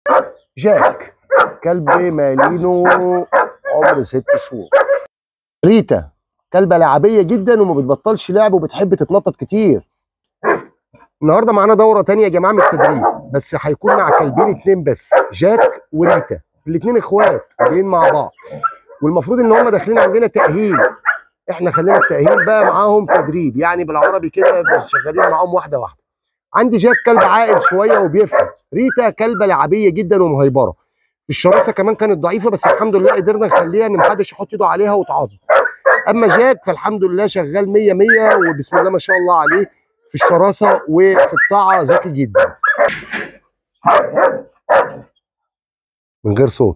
جاك كلب مالينو عمر ست شهور ريتا كلبه لعبيه جدا وما بتبطلش لعب وبتحب تتنطط كتير النهارده معانا دوره تانية يا جماعه من التدريب بس هيكون مع كلبين اتنين بس جاك وريتا الاتنين اخوات جايين مع بعض والمفروض ان هم داخلين عندنا تاهيل احنا خلينا التاهيل بقى معاهم تدريب يعني بالعربي كده شغالين معاهم واحده واحده عندي جاك كلب عاقل شويه وبيفهم ريتا كلبه لعبيه جدا ومهيبره الشراسه كمان كانت ضعيفه بس الحمد لله قدرنا نخليها ان محدش يحط ايده عليها وتعاضد اما جاك فالحمد لله شغال 100 100 وبسم الله ما شاء الله عليه في الشراسه وفي الطاعه ذكي جدا من غير صوت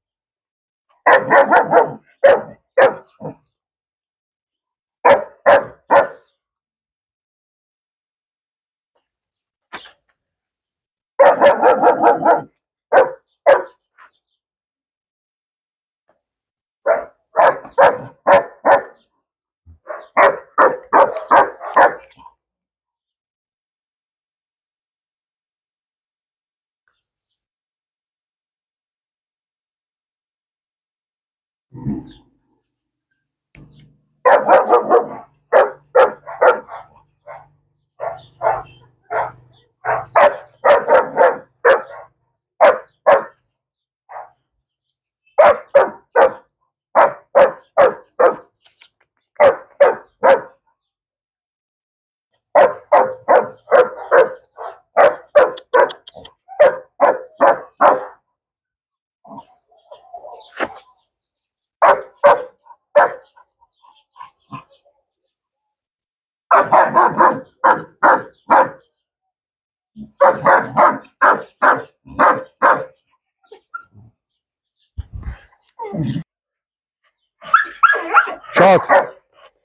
شاطر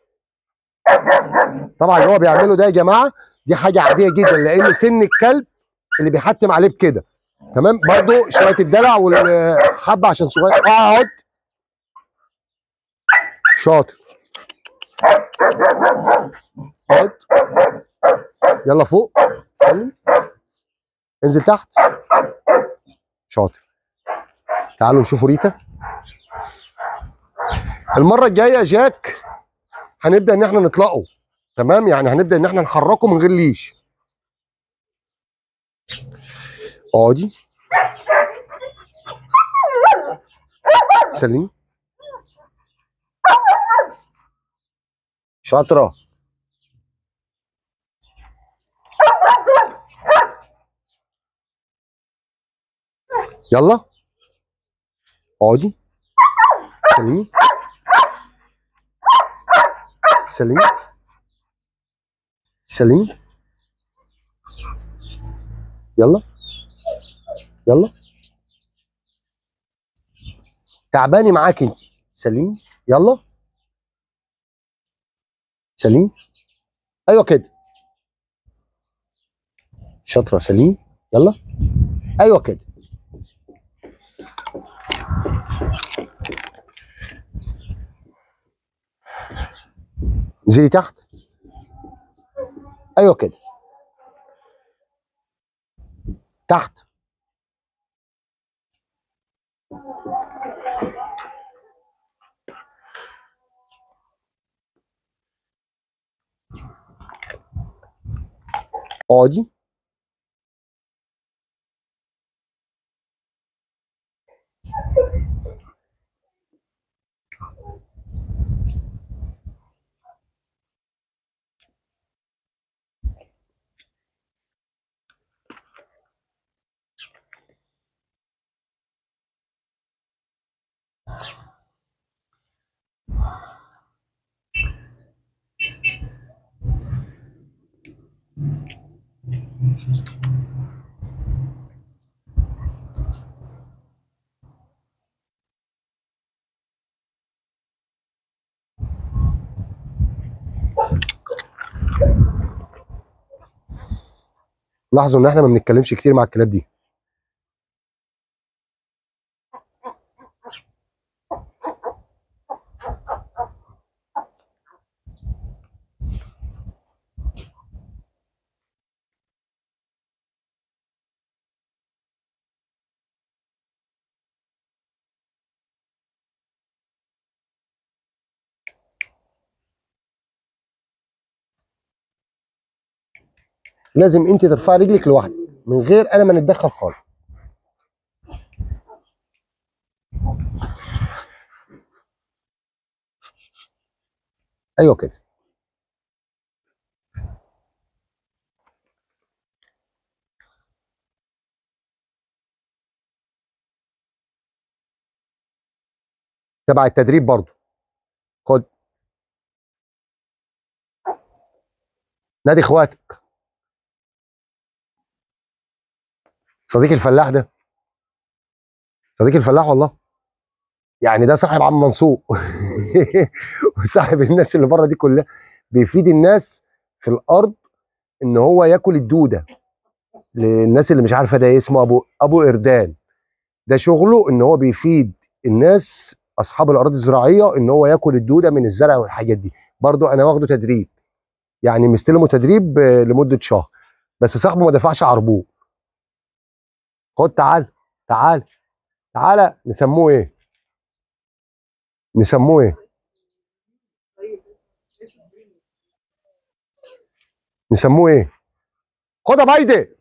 طبعا اللي هو بيعمله ده يا جماعه دي حاجه عاديه جدا لان سن الكلب اللي بيحتم عليه بكده تمام برضو شويه الدلع والحبه عشان صغير اقعد شاطر اقعد يلا فوق سلم انزل تحت شاطر تعالوا نشوفوا ريتا المره الجايه جاك هنبدا ان احنا نطلقه تمام يعني هنبدا ان احنا نحركه من غير ليش اقعدي سلمي شاطره يلا اقعدي سلمي سلمي سلمي يلا يلا تعباني معاك انت سلمي يلا سلمي ايوه كده شاطره سلمي يلا ايوه كده انزلي تحت ايوه كده تحت اقعدي لاحظوا ان احنا ما بنتكلمش كتير مع الكلاب دي لازم انت ترفعي رجلك لوحدك من غير انا ما نتدخل خالص ايوه كده تبع التدريب برضو خد نادي اخواتك صديق الفلاح ده صديق الفلاح والله يعني ده صاحب عم منصور وصاحب الناس اللي بره دي كلها بيفيد الناس في الارض ان هو ياكل الدوده للناس اللي مش عارفه ده اسمه ابو ابو اردان ده شغله ان هو بيفيد الناس اصحاب الاراضي الزراعيه ان هو ياكل الدوده من الزرع والحاجات دي برضو انا واخده تدريب يعني مستلمه تدريب آه، لمده شهر بس صاحبه ما دفعش عربون خد تعال تعال تعالى نسموه ايه نسموه ايه نسموه ايه خد يا بايدي